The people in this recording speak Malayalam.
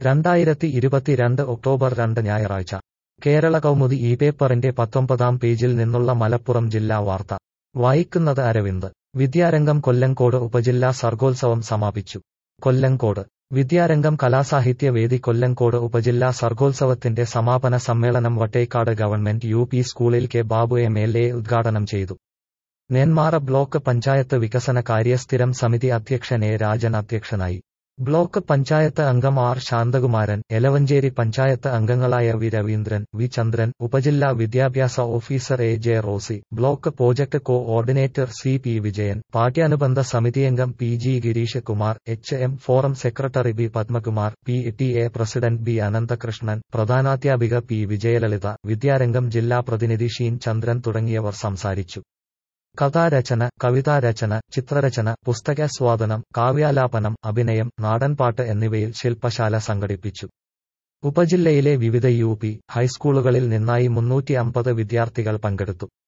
രണ്ടായിരത്തി ഇരുപത്തിരണ്ട് ഒക്ടോബർ രണ്ട് ഞായറാഴ്ച കേരള കൗമുദി ഈ പേപ്പറിന്റെ പത്തൊമ്പതാം പേജിൽ നിന്നുള്ള മലപ്പുറം ജില്ലാ വാർത്ത വായിക്കുന്നത് അരവിന്ദ് വിദ്യാരംഗം കൊല്ലങ്കോട് ഉപജില്ലാ സർഗോത്സവം സമാപിച്ചു കൊല്ലങ്കോട് വിദ്യാരംഗം കലാസാഹിത്യ വേദി കൊല്ലങ്കോട് ഉപജില്ലാ സർഗോത്സവത്തിന്റെ സമാപന സമ്മേളനം വട്ടേക്കാട് ഗവൺമെന്റ് യു പി സ്കൂളിൽ K Babu M L A ഉദ്ഘാടനം ചെയ്തു നെന്മാറ ബ്ലോക്ക് പഞ്ചായത്ത് വികസന കാര്യ സ്ഥിരം സമിതി അധ്യക്ഷൻ എ രാജൻ അധ്യക്ഷനായി ബ്ലോക്ക് പഞ്ചായത്ത് അംഗം ആർ ശാന്തകുമാരൻ എലവഞ്ചേരി പഞ്ചായത്ത് അംഗങ്ങളായ വി രവീന്ദ്രൻ വി ചന്ദ്രൻ ഉപജില്ലാ വിദ്യാഭ്യാസ officer A J Rosy block project coordinator C P Vijayan പാഠ്യാനുബന്ധ സമിതിയംഗം P G Girish Kumar H M forum secretary B Padmakumar P T A president B Ananthakrishnan പ്രധാനാധ്യാപിക പി വിജയലളിത വിദ്യാരംഗം ജില്ലാ പ്രതിനിധി ഷീൻ ചന്ദ്രൻ തുടങ്ങിയവർ സംസാരിച്ചു കഥാരചന കവിതാരചന ചിത്രരചന പുസ്തകാസ്വാദനം കാവ്യാലാപനം അഭിനയം നാടൻപാട്ട് എന്നിവയിൽ ശില്പശാല സംഘടിപ്പിച്ചു ഉപജില്ലയിലെ വിവിധ യു പി ഹൈസ്കൂളുകളിൽ നിന്നായി മുന്നൂറ്റി അമ്പത് വിദ്യാർത്ഥികൾ പങ്കെടുത്തു